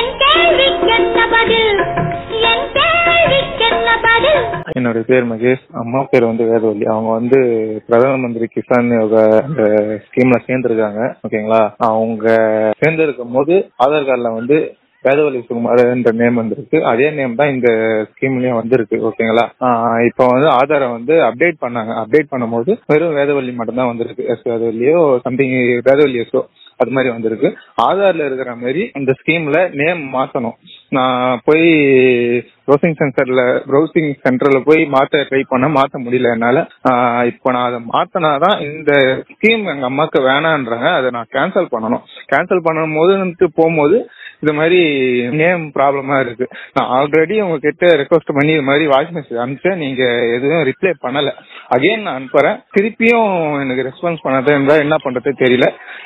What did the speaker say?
என் கேள்விக்கென்ன பதில் என் கேள்விக்கென்ன பதில் என்னோட பேர் மகேஷ் அம்மா பேர் வந்து வேதவல்லி அவங்க வந்து பிரதம மந்திரி கிசான் யோகா அந்த ஸ்கீம்ல சேர்ந்திருக்காங்க ஓகேங்களா அவங்க சேர்ந்திருக்கும் போது ஆதார் கார்டுல வந்து வேதவல்லி சுகுமார்ன்ற நேம் வந்திருக்கு அதே நேம் தான் இந்த ஸ்கீம்லயும் வந்திருக்கு ஓகேங்களா ஆஹ் இப்போ வந்து ஆதாரை வந்து அப்டேட் பண்ணாங்க அப்டேட் பண்ணும்போது வெறும் வேதவல்லி மட்டும் தான் வந்திருக்கு எஸ் வேதவல்லியோ சம்திங் வேதவல்லி எஸ்ஓ அது மாதிரி வந்திருக்கு ஆதார்ல இருக்கிற மாதிரி இந்த ஸ்கீம்ல நேம் மாத்தணும் நான் போய் ப்ரௌசிங் சென்டர்ல ப்ரௌசிங் சென்டர்ல போய் மாத்த ட்ரை பண்ண மாத்த முடியல என்னால ஆஹ் இப்போ நான் அதை மாத்தினாதான் இந்த ஸ்கீம் எங்க அம்மாக்கு வேணான்றாங்க அதை நான் கேன்சல் பண்ணணும் கேன்சல் பண்ணும்போது போகும்போது இது மாதிரி நேம் ப்ராப்ளமா இருக்கு நான் ஆல்ரெடி உங்ககிட்ட ரெக்வஸ்ட் பண்ணி இது மாதிரி வாய்ஸ் மெசேஜ் அனுப்பிச்சேன் நீங்க எதுவும் ரிப்ளை பண்ணல அகைன் நான் அனுப்புறேன் திருப்பியும் எனக்கு ரெஸ்பான்ஸ் பண்ணாத இருந்தா என்ன பண்றது தெரியல